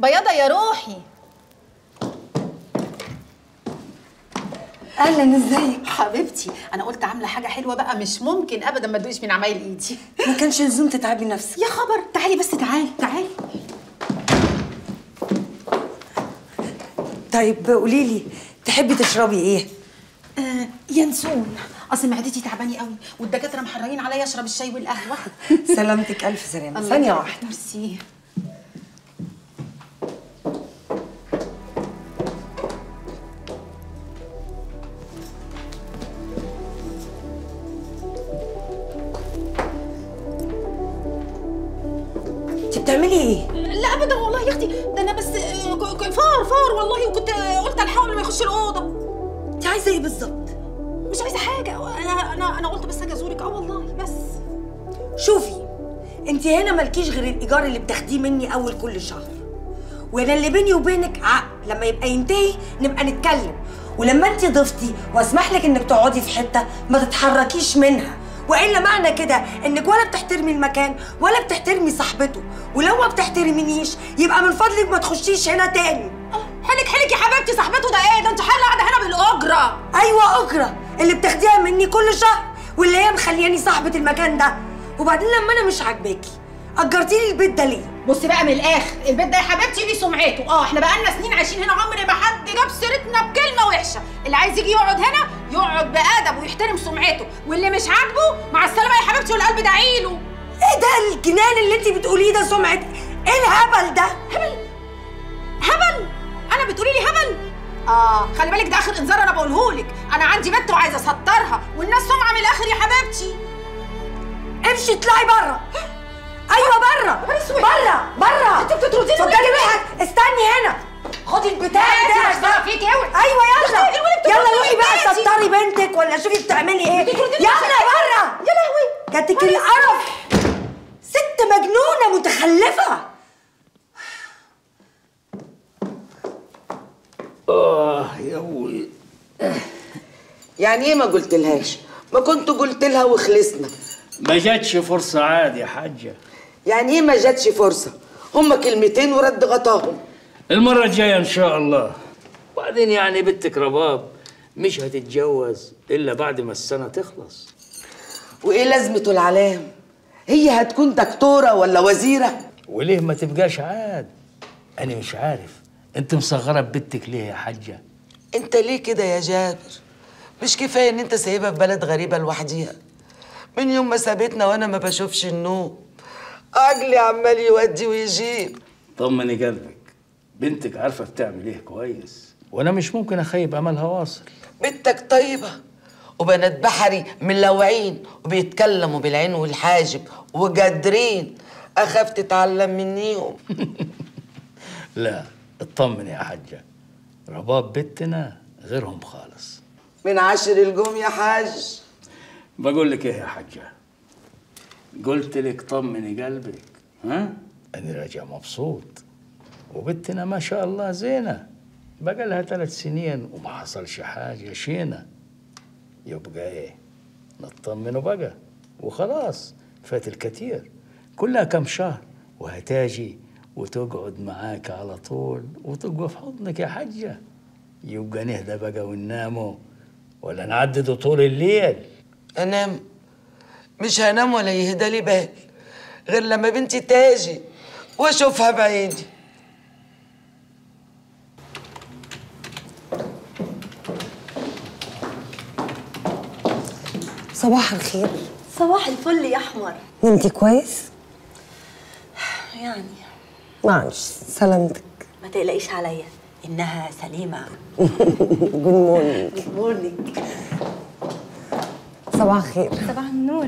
بياضه يا روحي اهلا ازيك حبيبتي انا قلت عامله حاجه حلوه بقى مش ممكن ابدا ما تدوقيش من عمايل ايدي ما كانش لزوم تتعبي نفسك يا خبر تعالي بس تعالي تعالي طيب قولي لي تحبي تشربي ايه آه ينسون اصل معدتي تعباني قوي والدكاتره محرجين عليا اشرب الشاي والقهوه سلامتك الف سلامه الله ثانيه يبارك. واحده ميرسي انت بتعملي ايه لا ابدا والله يا اختي ده انا بس آه، ك- ك- فار فار والله وكنت آه، قلت الحقه قبل ما يخش الاوضه انت عايزه ايه بالظبط مش عايزه حاجه انا انا انا قلت بس اجي ازورك اه والله بس شوفي انت هنا مالكيش غير الايجار اللي بتاخديه مني اول كل شهر وانا اللي بيني وبينك عقد لما يبقى ينتهي نبقى نتكلم ولما انت ضفتي واسمح لك انك تقعدي في حته ما تتحركيش منها والا معنى كده انك ولا بتحترمي المكان ولا بتحترمي صاحبته ولو ما بتحترمينيش يبقى من فضلك ما تخشيش هنا تاني حلك حلك يا حبيبتي صاحبته ده ايه ده انت حاله قاعده هنا بالاجره ايوه اجره اللي بتاخديها مني كل شهر واللي هي مخلياني صاحبه المكان ده وبعدين لما انا مش عاجباكي اجرتي لي البيت ده ليه بصي بقى من الاخر البيت ده يا حبيبتي ليه سمعته اه احنا بقالنا سنين عايشين هنا عمر ما حد جاب سيرتنا بكلمه وحشه اللي عايز يجي يقعد هنا يقعد بادب ويحترم سمعته واللي مش عاجبه مع السلامه يا حبيبتي والقلب ده عيله ايه ده الجنان اللي انت بتقوليه ده سمعه ايه الهبل ده هبل هبل انا بتقولي لي هبل اه خلي بالك ده اخر انذار انا بقوله لك انا عندي بنت وعايزه اسطرها والناس سمعه من الاخر يا حبيبتي امشي اطلعي بره ايوه بره بره بره انت بتطرديني فكري ليه؟ روحك استني هنا خدي البتاع لا، ده دي مش طالعة فيكي اوعي. ايوه يلا يا أختي، الولد بتطردني يلا روحي بقى بنتي. سطري بنتك ولا شوفي بتعملي ايه بتطردني يلا بنتي. بره يا لهوي جاتك القرف ست مجنونه متخلفه اه يا ابوي يعني ايه ما قلتلهاش ما كنت قلت لها وخلصنا ما جاتش فرصة عادي يا حاجة يعني ايه ما جاتش فرصه هما كلمتين ورد غطاهم المرة الجاية إن شاء الله وبعدين يعني بنتك رباب مش هتتجوز إلا بعد ما السنة تخلص وايه لازمته العلام هي هتكون دكتوره ولا وزيره وليه ما تبقاش عاد أنا مش عارف أنت مصغرة بنتك ليه يا حاجة انت ليه كده يا جابر مش كفايه ان انت سايبها في بلد غريبه لوحديها من يوم ما سابتنا وانا ما بشوفش النوم عجلي عمال يودي ويجيب طمني قلبك بنتك عارفة بتعمل إيه كويس وأنا مش ممكن أخيب أملها واصل بنتك طيبة وبنات بحري ملوعين وبيتكلموا بالعين والحاجب وجادرين أخاف تتعلم منيهم لا اطمن يا حاجة رباب بنتنا غيرهم خالص من عشر الجوم يا حاج بقول لك ايه يا حاجة قلت لك طمني قلبك ها انا راجع مبسوط وبنتنا ما شاء الله زينة بقى لها ثلاث سنين وما حصلش حاجة شينا يبقى ايه نطمنوا بقى وخلاص فات الكتير كلها كم شهر وهتاجي وتقعد معاك على طول وتقوى في حضنك يا حجة يبقى نهدى بقى ونناموا ولا نعددوا طول الليل أنام مش هنام ولا يهدى لي بال غير لما بنتي تاجي وأشوفها بعيني صباح الخير صباح الفل يا احمر نمتي كويس يعني معلش سلامتك ما تقلقيش عليا انها سليمه جود مورنينج جود مورنينج صباح الخير صباح النور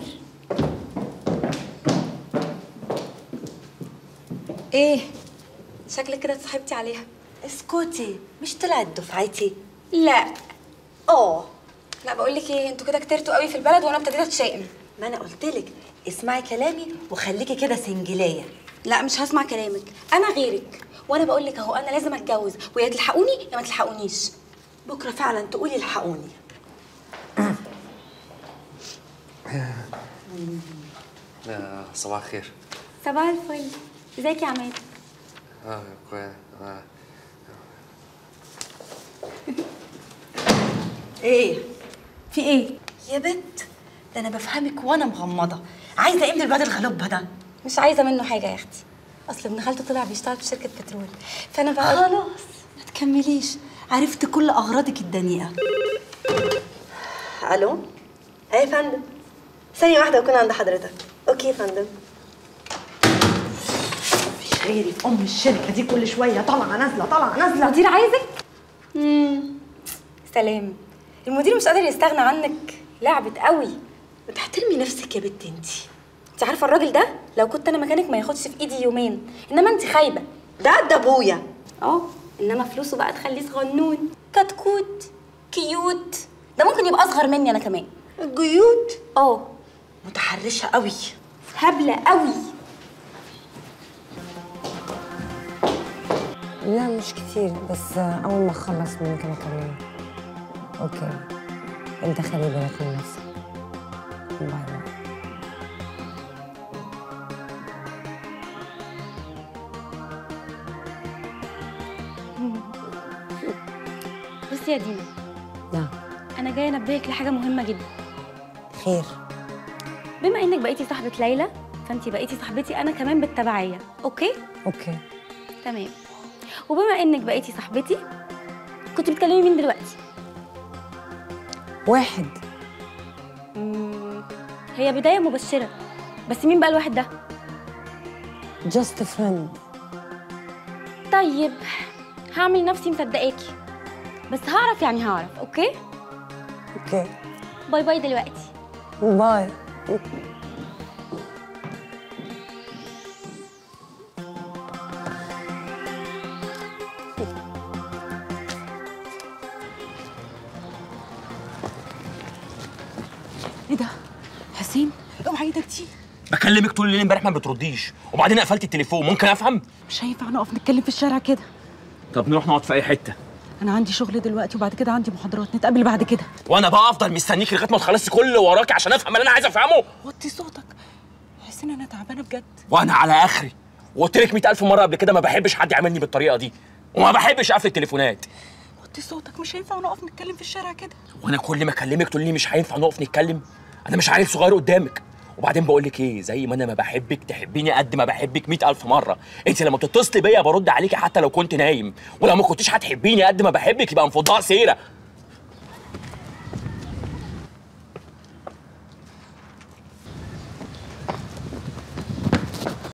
ايه شكلك كده اتصاحبتي عليها اسكتي مش طلعت دفعتي لا اه لا بقول لك ايه انتوا كده كترتوا قوي في البلد وانا ابتديت اتشائم ما انا قلت لك اسمعي كلامي وخليكي كده سنجليه لا مش هسمع كلامك انا غيرك وانا بقول لك اهو انا لازم اتجوز ويا تلحقوني يا ما تلحقونيش بكره فعلا تقولي الحقوني آه، صباح الخير صباح الفل ازيك يا عماد اه كويس ايه في ايه يا بت ده انا بفهمك وانا مغمضه عايزه ايه من الواد الغلوب ده مش عايزه منه حاجه يا اختي اصل ابن خالته طلع بيشتغل في شركه بترول فانا بقى خلاص ما تكمليش عرفت كل اغراضك الدنيئه الو ايه يا فندم ثانيه واحده اكون عند حضرتك اوكي يا فندم مفيش غيري في ام الشركه دي كل شويه طالعه نازله طالعه نازله المدير عايزك امم سلام المدير مش قادر يستغنى عنك لعبت قوي ما تحترمي نفسك يا بت انتي انت عارفه الراجل ده لو كنت انا مكانك ما ياخدش في ايدي يومين انما انت خايبه ده ده ابويا اه انما فلوسه بقى تخليه صغنون كتكوت كيوت ده ممكن يبقى اصغر مني انا كمان الجيود اه متحرشه قوي هبله قوي لا مش كتير بس أول ما أخلص ممكن أكلمك أوكي أنت خلي بالك من نفسك باي باي بصي يا دينا نعم انا جايه انبهك لحاجه مهمه جدا خير بما انك بقيتي صاحبه ليلى فانت بقيتي صاحبتي انا كمان بالتبعيه اوكي أوكي تمام وبما انك بقيتي صاحبتي كنت بتكلمي مين دلوقتي واحد مم، هي بدايه مبشره بس مين بقى الواحد ده just a friend طيب هعمل نفسي مصدقاكي بس هعرف يعني هعرف اوكي أوكي باي باي دلوقتي باي ايه ده حسين اوعى ايدك دي بكلمك طول الليل امبارح ما بترديش وبعدين قفلت التليفون ممكن افهم مش هينفع نقف نتكلم في الشارع كده طب نروح نقعد في اي حته انا عندي شغل دلوقتي وبعد كده عندي محاضرات نتقابل بعد كده وانا بقى افضل مستنيك لغايه ما تخلصي كل اللي وراكي عشان افهم اللي انا عايز افهمه وطي صوتك حسين انا تعبانه بجد وانا على اخري وقلت لك 100000 مره قبل كده ما بحبش حد يعاملني بالطريقه دي وما بحبش اقفل التليفونات وطي صوتك مش هينفع نقف نتكلم في الشارع كده وانا كل ما اكلمك تقول لي مش هينفع نقف نتكلم انا مش عيل صغير قدامك وبعدين بقول لك ايه زي ما انا ما بحبك تحبيني قد ما بحبك مئة ألف مرة انت لما تتصلي بيا برد عليكي حتى لو كنت نايم ولو ما كنتيش هتحبيني قد ما بحبك يبقى انفضاء سيرة